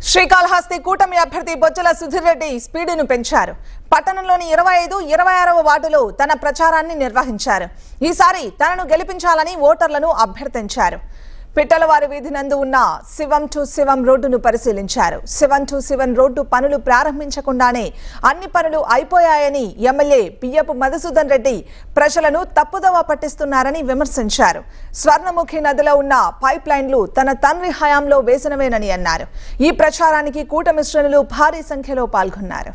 శ్రీకాళహస్తి కూటమి అభ్యర్థి బొజ్జల సుధీర్ రెడ్డి స్పీడును పెంచారు పట్టణంలోని ఇరవై ఐదు ఇరవై ఆరవ వార్డులో తన ప్రచారాన్ని నిర్వహించారు ఈసారి తనను గెలిపించాలని ఓటర్లను అభ్యర్థించారు పిట్టలవారి వీధి నందు ఉన్న శివం టు శివం రోడ్డును పరిశీలించారు శివం టు శివం రోడ్డు పనులు ప్రారంభించకుండానే అన్ని పనులు అయిపోయాయని ఎమ్మెల్యే పియ్యపు మధుసూదన్ రెడ్డి ప్రజలను తప్పుదోవ పట్టిస్తున్నారని విమర్శించారు స్వర్ణముఖి నదిలో ఉన్న పైప్ లైన్లు తన తండ్రి హయాంలో వేసినవేనని అన్నారు ఈ ప్రచారానికి కూటమి శ్రేణులు భారీ సంఖ్యలో పాల్గొన్నారు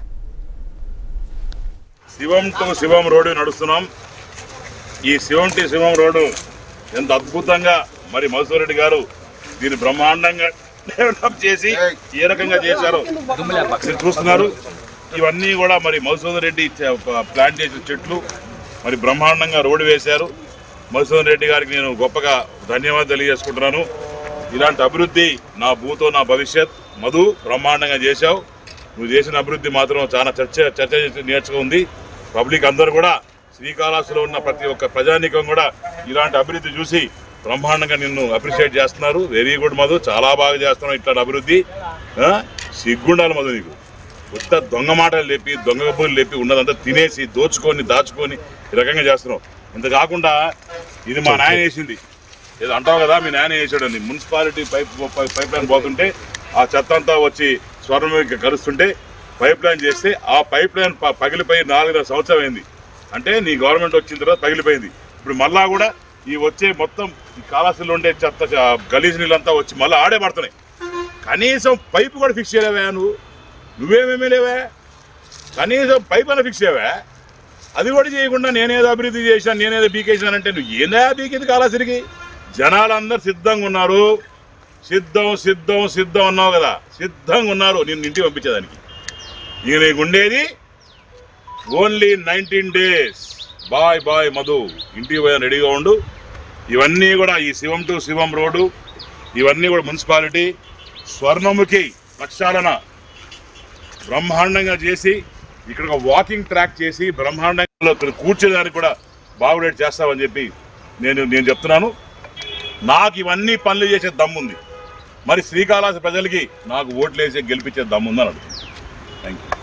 శివం టు శివం రోడ్డు నడుస్తున్నాం ఈ శివం టు శివం రోడ్డు ఎంత అద్భుతంగా మరి మధుసూర్ రెడ్డి గారు దీన్ని బ్రహ్మాండంగా డెవలప్ చేసి ఏ రకంగా చేశారో మీరు చూస్తున్నారు ఇవన్నీ కూడా మరి మధుసూదన్ రెడ్డి చ- ప- ప్లాంట్ చేసిన చెట్లు మరి బ్రహ్మాండంగా రోడ్డు వేశారు మధుసూదన్ రెడ్డి గారికి నేను గొప్పగా ధన్యవాదాలు తెలియజేసుకుంటున్నాను ఇలాంటి అభివృద్ధి నా భూతో నా భవిష్యత్ మధు బ్రహ్మాండంగా చేశావు నువ్వు చేసిన అభివృద్ధి మాత్రం చాలా చర్చ చర్చ నేర్చుగా ఉంది పబ్లిక్ అందరూ కూడా శ్రీకాళహస్తిలో ఉన్న ప్రతి ఒక్క ప్రజానీకం కూడా ఇలాంటి అభివృద్ధి చూసి బ్రహ్మాండంగా నిన్ను అప్రిషియేట్ చేస్తున్నారు వెరీ గుడ్ మధు చాలా బాగా చేస్తున్నావు ఇట్లాంటి అభివృద్ధి ఆ? సిగ్గుండాలి మధు నీకు కొత్త దొంగ మాటలు లేపి దొంగ కబుర్లు లేపి ఉన్నదంతా తినేసి దోచుకొని దాచుకొని ఈ రకంగా చేస్తున్నావు ఇంత కాకుండా ఇది మా నాయన వేసింది ఏదో అంటావు కదా మీ నాయన వేసాడని మున్సిపాలిటీ పైప్ పై- పైప్ లైన్ పోతుంటే ఆ చెత్త అంతా వచ్చి స్వర్ణముఖి కలుస్తుంటే పైప్ లైన్ చేస్తే ఆ పైప్ లైన్ ప- పగిలిపోయి నాలుగు సంవత్సరం అయింది అంటే నీ గవర్నమెంట్ వచ్చిన తర్వాత పగిలిపోయింది ఇప్పుడు మళ్ళా కూడా ఈ వచ్చే మొత్తం ఈ కాళాసులో ఉండే చెత్త చ- గలీజ్ నీళ్ళంతా వచ్చి మళ్ళీ ఆడే పడుతున్నాయి కనీసం పైపు కూడా ఫిక్స్ చేయలేవా నువ్వు నువ్వేమేమీ లేవా కనీసం పైప్ అయినా ఫిక్స్ చేయవా అది కూడా చేయకుండా నేనేదో అభివృద్ధి చేశాను నేనేదో బీకేసానంటే నువ్వు ఏందా బీకింది కాళాసిరికి జనాలందరూ సిద్ధంగా ఉన్నారు సిద్ధం సిద్ధం సిద్ధం అన్నావు కదా సిద్ధంగా ఉన్నారు నేను ఇంటికి పంపించేదానికి ఇక నీకు ఉండేది only nineteen days bye bye Madhu ఇంటికి పోయి రెడీగా ఉండు ఇవన్నీ కూడా ఈ శివం టు శివం రోడ్డు ఇవన్నీ కూడా మున్సిపాలిటీ స్వర్ణముఖి ప్రక్షాళన బ్రహ్మాండంగా చేసి ఇక్కడ ఒక వాకింగ్ ట్రాక్ చేసి బ్రహ్మాండంగా ఇక్కడ కూర్చోడానికి కూడా బాగుడేట్ చేస్తామని చెప్పి నేను నేను చెప్తున్నాను నాకు ఇవన్నీ పనులు చేసే దమ్ముంది మరి శ్రీకాళహస్తి ప్రజలకి నాకు ఓట్లు వేసి గెలిపించే దమ్ముందని అడుగుతున్నాను థ్యాంక్ యూ